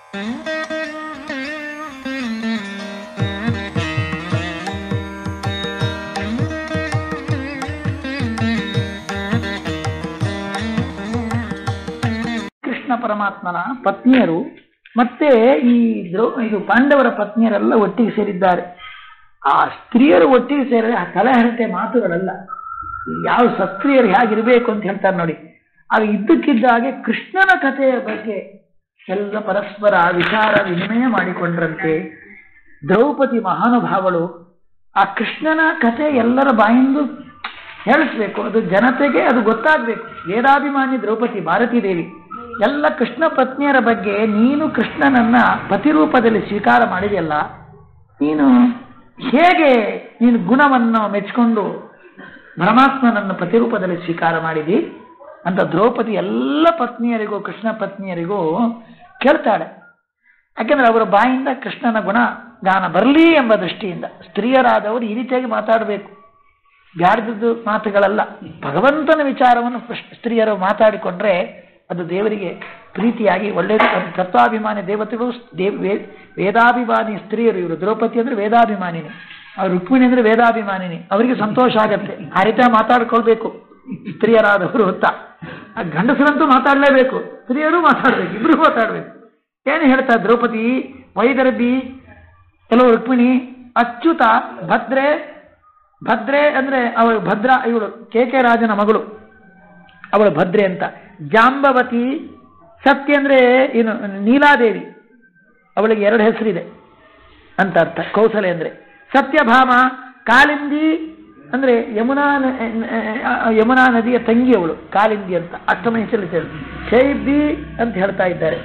ಕೃಷ್ಣ ಪರಮಾತ್ಮನ ಪತ್ನಿಯರು ಮತ್ತೆ ಈ ದ್ರೌ ಇದು ಪಾಂಡವರ ಪತ್ನಿಯರೆಲ್ಲ ಒಟ್ಟಿಗೆ ಸೇರಿದ್ದಾರೆ ಆ ಸ್ತ್ರೀಯರು ಒಟ್ಟಿಗೆ ಸೇರಿದ್ರೆ ಆ ಕಲಹರತೆ ಮಾತುಗಳಲ್ಲ ಯಾವ ಸಸ್ತ್ರೀಯರು ಹೇಗಿರ್ಬೇಕು ಅಂತ ಹೇಳ್ತಾರೆ ನೋಡಿ ಆಗ ಇದ್ದಕ್ಕಿದ್ದ ಹಾಗೆ ಕೃಷ್ಣನ ಕಥೆಯ ಬಗ್ಗೆ ಎಲ್ಲ ಪರಸ್ಪರ ವಿಚಾರ ವಿನಿಮಯ ಮಾಡಿಕೊಂಡ್ರಂತೆ ದ್ರೌಪದಿ ಮಹಾನುಭಾವಳು ಆ ಕೃಷ್ಣನ ಕಥೆ ಎಲ್ಲರ ಬಾಯಿಂದ ಹೇಳಿಸ್ಬೇಕು ಅದು ಜನತೆಗೆ ಅದು ಗೊತ್ತಾಗಬೇಕು ವೇದಾಭಿಮಾನಿ ದ್ರೌಪದಿ ಭಾರತೀ ದೇವಿ ಎಲ್ಲ ಕೃಷ್ಣ ಪತ್ನಿಯರ ಬಗ್ಗೆ ನೀನು ಕೃಷ್ಣನನ್ನ ಪತಿರೂಪದಲ್ಲಿ ಸ್ವೀಕಾರ ಮಾಡಿದೆಯಲ್ಲ ನೀನು ಹೇಗೆ ನೀನು ಗುಣವನ್ನು ಮೆಚ್ಚಿಕೊಂಡು ಪರಮಾತ್ಮನನ್ನು ಪ್ರತಿರೂಪದಲ್ಲಿ ಸ್ವೀಕಾರ ಮಾಡಿದಿ ಅಂತ ದ್ರೌಪದಿ ಎಲ್ಲ ಪತ್ನಿಯರಿಗೂ ಕೃಷ್ಣ ಪತ್ನಿಯರಿಗೂ ಕೇಳ್ತಾಳೆ ಯಾಕೆಂದ್ರೆ ಅವರ ಬಾಯಿಂದ ಕೃಷ್ಣನ ಗುಣ ಗಾನ ಬರಲಿ ಎಂಬ ದೃಷ್ಟಿಯಿಂದ ಸ್ತ್ರೀಯರಾದವರು ಈ ರೀತಿಯಾಗಿ ಮಾತಾಡಬೇಕು ಬ್ಯಾಡ್ದದ್ದು ಮಾತುಗಳಲ್ಲ ಭಗವಂತನ ವಿಚಾರವನ್ನು ಪುಷ್- ಸ್ತ್ರೀಯರು ಮಾತಾಡಿಕೊಂಡ್ರೆ ಅದು ದೇವರಿಗೆ ಪ್ರೀತಿಯಾಗಿ ಒಳ್ಳೆಯದು ಅದು ತತ್ವಾಭಿಮಾನಿ ದೇವತೆಗಳು ದೇವ್ ವೇ- ವೇದಾಭಿಮಾನಿ ಸ್ತ್ರೀಯರು ಇವರು ದ್ರೌಪದಿ ಅಂದ್ರೆ ವೇದಾಭಿಮಾನಿನಿ ಅವ್ರು ರುಕ್ಮಿಣಿ ಅಂದ್ರೆ ವೇದಾಭಿಮಾನಿನಿ ಅವರಿಗೆ ಸಂತೋಷ ಆಗತ್ತೆ ಆ ರೀತಿ ಮಾತಾಡ್ಕೊಳ್ಬೇಕು ಸ್ತ್ರೀಯರಾದವರು ಅಂತ ಆ ಗಂಡಸರಂತೂ ಮಾತಾಡಲೇಬೇಕು ಸ್ತ್ರೀಯರು ಮಾತಾಡ್ಬೇಕು ಇಬ್ರು ಮಾತಾಡ್ಬೇಕು ಏನು ಹೇಳ್ತಾ ದ್ರೌಪದಿ ವೈದರ್ಭಿ ಕೆಲವು ರುಕ್ಮಿಣಿ ಅಚ್ಯುತ ಭದ್ರೆ ಭದ್ರೆ ಅಂದ್ರೆ ಅವಳು ಭದ್ರ ಇವಳು ಕೆ ಕೆ ರಾಜನ ಮಗಳು ಅವಳು ಭದ್ರೆ ಅಂತ ಜಾಂಬವತಿ ಸತ್ಯ ಅಂದ್ರೆ ಏನು ನೀಲಾದೇವಿ ಅವಳಿಗೆ ಎರಡು ಹೆಸರಿದೆ ಅಂತ ಅರ್ಥ ಕೌಸಲೆ ಅಂದ್ರೆ ಸತ್ಯಭಾಮ ಕಾಲಿಂದಿ ಅಂದ್ರೆ ಯಮುನಾ ನ- ಆ, ಯಮುನಾ ನದಿಯ ತಂಗಿ ಅವಳು ಕಾಲಿಂದಿ ಅಂತ ಅಷ್ಟಮ ಹೆಸರು ಶೈಬಿ ಅಂತ ಹೇಳ್ತಾ ಇದ್ದಾರೆ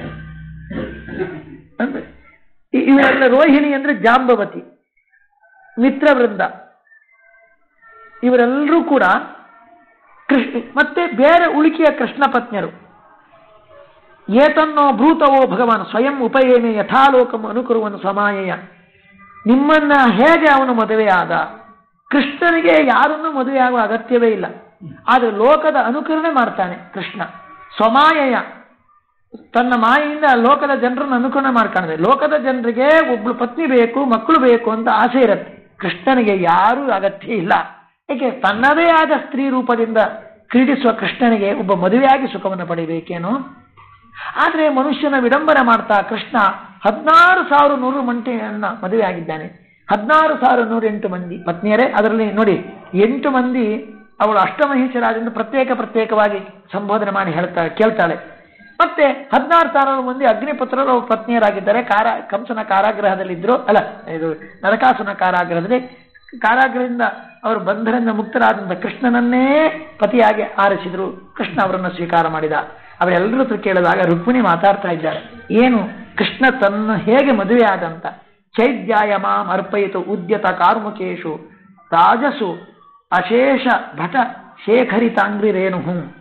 ಅಂದ್ರೆ ಇ- ಇವರೆಲ್ಲ ರೋಹಿಣಿ ಅಂದ್ರೆ ಜಾಂಬವತಿ ಮಿತ್ರವೃಂದ ಇವರೆಲ್ಲರೂ ಕೂಡ ಕೃಷ್ಣ ಮತ್ತೆ ಬೇರೆ ಉಳಿಕೆಯ ಕೃಷ್ಣ ಪತ್ನಿಯರು ಏತನ್ನೋ ಭೂತವೋ ಭಗವಾನ್ ಸ್ವಯಂ ಉಪಯೇಮೆ ಯಥಾಲೋಕಂ ಅನುಕರುವನು ಸಮಾಯಯ ನಿಮ್ಮನ್ನ ಹೇಗೆ ಅವನು ಮದುವೆಯಾದ ಕೃಷ್ಣನಿಗೆ ಯಾರನ್ನೂ ಮದುವೆಯಾಗುವ ಅಗತ್ಯವೇ ಇಲ್ಲ ಆದರೆ ಲೋಕದ ಅನುಕರಣೆ ಮಾಡ್ತಾನೆ ಕೃಷ್ಣ ಸ್ವಮಾಯಯ ತನ್ನ ಮಾಯೆಯಿಂದ ಲೋಕದ ಜನರನ್ನು ಅನುಕರಣೆ ಮಾಡ್ತಾನೆ ಲೋಕದ ಜನರಿಗೆ ಒಬ್ಳು ಪತ್ನಿ ಬೇಕು ಮಕ್ಕಳು ಬೇಕು ಅಂತ ಆಸೆ ಇರುತ್ತೆ ಕೃಷ್ಣನಿಗೆ ಯಾರೂ ಅಗತ್ಯ ಇಲ್ಲ ಏಕೆ ತನ್ನದೇ ಆದ ಸ್ತ್ರೀ ರೂಪದಿಂದ ಕ್ರೀಡಿಸುವ ಕೃಷ್ಣನಿಗೆ ಒಬ್ಬ ಮದುವೆಯಾಗಿ ಸುಖವನ್ನು ಪಡಿಬೇಕೇನೋ ಆದರೆ ಮನುಷ್ಯನ ವಿಡಂಬನೆ ಮಾಡ್ತಾ ಕೃಷ್ಣ ಹದಿನಾರು ಸಾವಿರ ನೂರು ಮಂಟೆಯನ್ನ ಮದುವೆ ಆಗಿದ್ದಾನೆ ಹದಿನಾರು ಸಾವಿರ ನೂರ ಎಂಟು ಮಂದಿ ಪತ್ನಿಯರೇ ಅದರಲ್ಲಿ ನೋಡಿ ಎಂಟು ಮಂದಿ ಅವಳು ಅಷ್ಟಮಹೇಶ್ವರಾದಿಂದ ಪ್ರತ್ಯೇಕ ಪ್ರತ್ಯೇಕವಾಗಿ ಸಂಬೋಧನೆ ಮಾಡಿ ಹೇಳ್ತಾಳೆ ಕೇಳ್ತಾಳೆ ಮತ್ತೆ ಹದಿನಾರು ಸಾವಿರ ಮಂದಿ ಅಗ್ನಿಪುತ್ರರು ಅವ್ರ ಪತ್ನಿಯರಾಗಿದ್ದಾರೆ ಕಾರ ಕಂಸನ ಕಾರಾಗೃಹದಲ್ಲಿದ್ದರು ಅಲ್ಲ ಇದು ನರಕಾಸುನ ಕಾರಾಗೃಹದಲ್ಲಿ ಕಾರಾಗೃಹದಿಂದ ಅವರು ಬಂಧನದಿಂದ ಮುಕ್ತರಾದಂಥ ಕೃಷ್ಣನನ್ನೇ ಪತಿಯಾಗಿ ಆರಿಸಿದ್ರು ಕೃಷ್ಣ ಅವರನ್ನು ಸ್ವೀಕಾರ ಮಾಡಿದ ಅವರೆಲ್ಲರೂ ಹತ್ರ ಕೇಳಿದಾಗ ರುಕ್ಮಿಣಿ ಮಾತಾಡ್ತಾ ಇದ್ದಾರೆ ಏನು ಕೃಷ್ಣ ತನ್ನ ಹೇಗೆ ಮದುವೆ ಆದಂತ ಚೈದ್ಯಾಯ ಮಾಂ ಅರ್ಪಯಿತು ಉದ್ಯತ ಕಾರ್ಮುಕೇಶು ರಾಜಸು ಅಶೇಷ ಭಟ ಶೇಖರಿತಾಂಗ್ರಿ ರೇಣು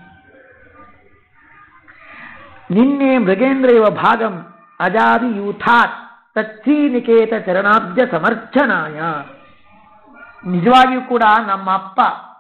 ನಿನ್ನೆ ಮೃಗೇಂದ್ರ ಇವ ಭಾಗಂ ಅಜಾದಿ ಯೂಥಾತ್ ತತ್ಸೀನಿಕೇತ ಚರಣಾಬ್ಜ ಸಮರ್ಥನಾಯ ನಿಜವಾಗಿಯೂ ಕೂಡ ನಮ್ಮ ಅಪ್ಪ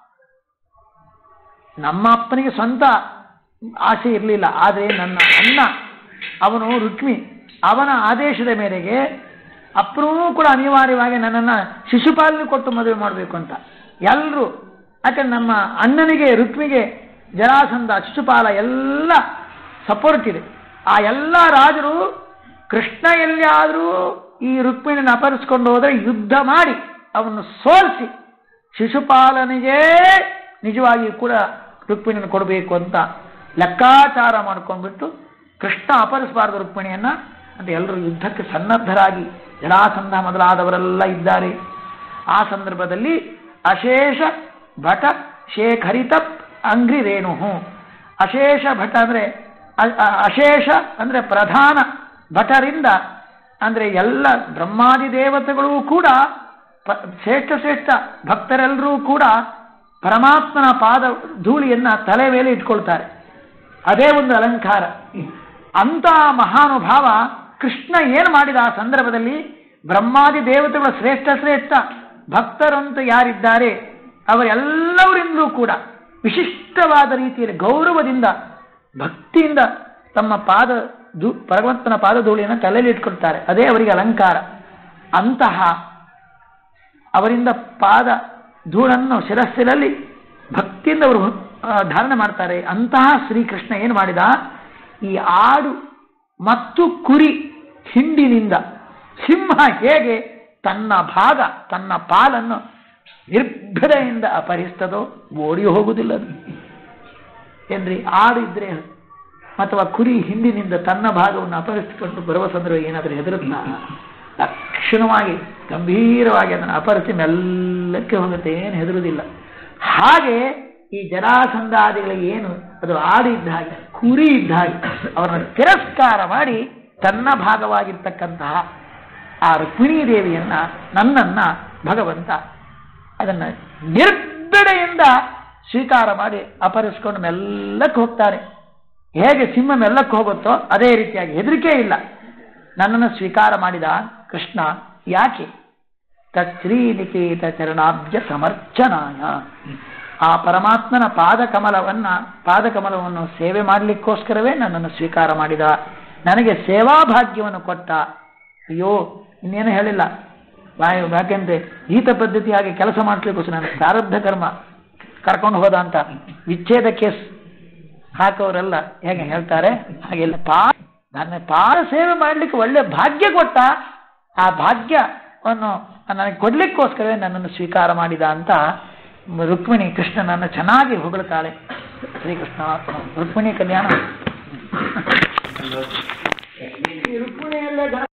ನಮ್ಮ ಅಪ್ಪನಿಗೆ ಸ್ವಂತ ಆಸೆ ಇರಲಿಲ್ಲ ಆದರೆ ನನ್ನ ಅಣ್ಣ ಅವನು ರುಕ್ಮಿ ಅವನ ಆದೇಶದ ಮೇರೆಗೆ ಅಪ್ಪನೂ ಕೂಡ ಅನಿವಾರ್ಯವಾಗಿ ನನ್ನನ್ನು ಶಿಶುಪಾಲನೆ ಕೊಟ್ಟು ಮದುವೆ ಮಾಡಬೇಕು ಅಂತ ಎಲ್ಲರೂ ಯಾಕಂದ್ರೆ ನಮ್ಮ ಅಣ್ಣನಿಗೆ ರುಕ್ಮಿಗೆ ಜರಾಸಂಧ ಶಿಶುಪಾಲ ಎಲ್ಲ ಸಪೋರ್ಟ್ ಇದೆ ಆ ಎಲ್ಲ ರಾಜರು ಕೃಷ್ಣ ಎಲ್ಲಿಯಾದರೂ ಈ ರುಕ್ಮಿಣಿನ ಅಪಹರಿಸ್ಕೊಂಡು ಹೋದರೆ ಯುದ್ಧ ಮಾಡಿ ಅವನು ಸೋಲಿಸಿ ಶಿಶುಪಾಲನಿಗೆ ನಿಜವಾಗಿಯೂ ಕೂಡ ರುಕ್ಮಿಣಿಯನ್ನು ಕೊಡಬೇಕು ಅಂತ ಲೆಕ್ಕಾಚಾರ ಮಾಡ್ಕೊಂಡ್ಬಿಟ್ಟು ಕೃಷ್ಣ ಅಪಹರಿಸಬಾರದು ರುಕ್ಮಿಣಿಯನ್ನ ಅಂತ ಎಲ್ಲರೂ ಯುದ್ಧಕ್ಕೆ ಸನ್ನದ್ಧರಾಗಿ ಜರಾಸಂಧ ಮೊದಲಾದವರೆಲ್ಲ ಇದ್ದಾರೆ ಆ ಸಂದರ್ಭದಲ್ಲಿ ಅಶೇಷ ಭಟ ಶೇಖರಿತ ಅಂಗ್ರಿ ರೇಣು ಅಶೇಷ ಭಟ ಅಂದ್ರೆ ಅ- ಅ- ಅಶೇಷ ಅಂದ್ರೆ ಪ್ರಧಾನ ಭಟರಿಂದ ಅಂದ್ರೆ ಎಲ್ಲ ಬ್ರಹ್ಮಾದಿ ದೇವತೆಗಳು ಕೂಡ ಪ- ಶ್ರೇಷ್ಠ ಶ್ರೇಷ್ಠ ಭಕ್ತರೆಲ್ಲರೂ ಕೂಡ ಪರಮಾತ್ಮನ ಪಾದ ಧೂಳಿಯನ್ನ ತಲೆ ಮೇಲೆ ಇಟ್ಕೊಳ್ತಾರೆ ಅದೇ ಒಂದು ಅಲಂಕಾರ ಅಂತ ಮಹಾನುಭಾವ ಕೃಷ್ಣ ಏನು ಮಾಡಿದ ಆ ಸಂದರ್ಭದಲ್ಲಿ ಬ್ರಹ್ಮಾದಿ ದೇವತೆಗಳ ಶ್ರೇಷ್ಠ ಶ್ರೇಷ್ಠ ಭಕ್ತರಂತೂ ಯಾರಿದ್ದಾರೆ ಅವರೆಲ್ಲವರಿಂದಲೂ ಕೂಡ ವಿಶಿಷ್ಟವಾದ ರೀತಿಯಲ್ಲಿ ಗೌರವದಿಂದ ಭಕ್ತಿಯಿಂದ ತಮ್ಮ ಪಾದ ಧೂ ಭಗವಂತನ ಪಾದಧೂಳಿಯನ್ನು ತಲೆಯಲ್ಲಿ ಇಟ್ಕೊಳ್ತಾರೆ ಅದೇ ಅವರಿಗೆ ಅಲಂಕಾರ ಅಂತಹ ಅವರಿಂದ ಪಾದ ಧೂಳನ್ನು ಶಿರಸ್ಸಿನಲ್ಲಿ ಭಕ್ತಿಯಿಂದ ಅವರು ಆ, ಧಾರಣೆ ಮಾಡ್ತಾರೆ ಅಂತಹ ಶ್ರೀಕೃಷ್ಣ ಏನು ಮಾಡಿದ ಈ ಆಡು ಮತ್ತು ಕುರಿ ಹಿಂಡಿನಿಂದ ಸಿಂಹ ಹೇಗೆ ತನ್ನ ಭಾಗ ತನ್ನ ಪಾಲನ್ನು ನಿರ್ಭಯದಿಂದ ಅಪಹರಿಸ್ತದೋ ಓಡಿ ಹೋಗುವುದಿಲ್ಲ ಅದು ಏನ್ರಿ ಆಡು ಇದ್ರೆ ಅಥವಾ ಕುರಿ ಹಿಂದಿನಿಂದ ತನ್ನ ಭಾಗವನ್ನು ಅಪಹರಿಸಿಕೊಂಡು ಬರುವ ಸಂದರ್ಭ ಏನಾದರೂ ಹೆದರುತ್ತಾ ತಕ್ಷಣವಾಗಿ ಗಂಭೀರವಾಗಿ ಅದನ್ನು ಅಪಹರಿಸಿ ಮೆಲ್ಲಕ್ಕೆ ಹೋಗುತ್ತೆ ಏನು ಹೆದರುವುದಿಲ್ಲ ಹಾಗೆ ಈ ಜರಾಸಂಧಾದಿಗಳಿಗೆ ಏನು ಅದು ಆಡು ಇದ್ದ ಹಾಗೆ ಕುರಿ ಇದ್ದ ಹಾಗೆ ಅವರನ್ನು ತಿರಸ್ಕಾರ ಮಾಡಿ ತನ್ನ ಭಾಗವಾಗಿರ್ತಕ್ಕಂತಹ ಆ ರುಕ್ಮಿಣೀ ದೇವಿಯನ್ನ ನನ್ನನ್ನ ಭಗವಂತ ಅದನ್ನ ನಿರ್ಬಿಡೆಯಿಂದ ಸ್ವೀಕಾರ ಮಾಡಿ ಅಪಹರಿಸ್ಕೊಂಡು ಮೆಲ್ಲಕ್ಕೆ ಹೋಗ್ತಾರೆ ಹೇಗೆ ಸಿಂಹ ಮೆಲ್ಲಕ್ಕೆ ಹೋಗುತ್ತೋ ಅದೇ ರೀತಿಯಾಗಿ ಹೆದರಿಕೆ ಇಲ್ಲ ನನ್ನನ್ನು ಸ್ವೀಕಾರ ಮಾಡಿದ ಕೃಷ್ಣ ಯಾಕೆ ತತ್ಶ್ರೀನಿಕೇತ ಚರಣಾಬ್ಜ ಸಮರ್ಚನಾಯ ಆ ಪರಮಾತ್ಮನ ಪಾದಕಮಲವನ್ನ ಪಾದಕಮಲವನ್ನು ಸೇವೆ ಮಾಡಲಿಕ್ಕೋಸ್ಕರವೇ ನನ್ನನ್ನು ಸ್ವೀಕಾರ ಮಾಡಿದ ನನಗೆ ಸೇವಾ ಭಾಗ್ಯವನ್ನು ಕೊಟ್ಟ ಅಯ್ಯೋ ಇನ್ನೇನು ಹೇಳಿಲ್ಲ ವಾಯು ಯಾಕೆಂದ್ರೆ ಗೀತ ಪದ್ಧತಿಯಾಗಿ ಕೆಲಸ ಮಾಡ್ಲಿಕ್ಕೋಸ್ಕರ ನನ್ನ ಪ್ರಾರಬ್ಧ ಕರ್ಮ ಕರ್ಕೊಂಡು ಹೋದ ಅಂತ ವಿಚ್ಛೇದ ಕೇಸ್ ಹಾಕೋರೆಲ್ಲ ಹೇಗೆ ಹೇಳ್ತಾರೆ ಹಾಗೆಲ್ಲ ಪಾ ನನ್ನ ಪಾದ ಸೇವೆ ಮಾಡ್ಲಿಕ್ಕೆ ಒಳ್ಳೆ ಭಾಗ್ಯ ಕೊಟ್ಟ ಆ ಭಾಗ್ಯವನ್ನು ನನಗೆ ಕೊಡ್ಲಿಕ್ಕೋಸ್ಕರವೇ ನನ್ನನ್ನು ಸ್ವೀಕಾರ ಮಾಡಿದ ಅಂತ ರುಕ್ಮಿಣಿ ಕೃಷ್ಣನನ್ನು ಚೆನ್ನಾಗಿ ಹೊಗಳ್ತಾಳೆ ಶ್ರೀಕೃಷ್ಣ ರುಕ್ಮಿಣಿ ಕಲ್ಯಾಣ ಈ ರುಕ್ಮಿಣಿಯಲ್ಲೇ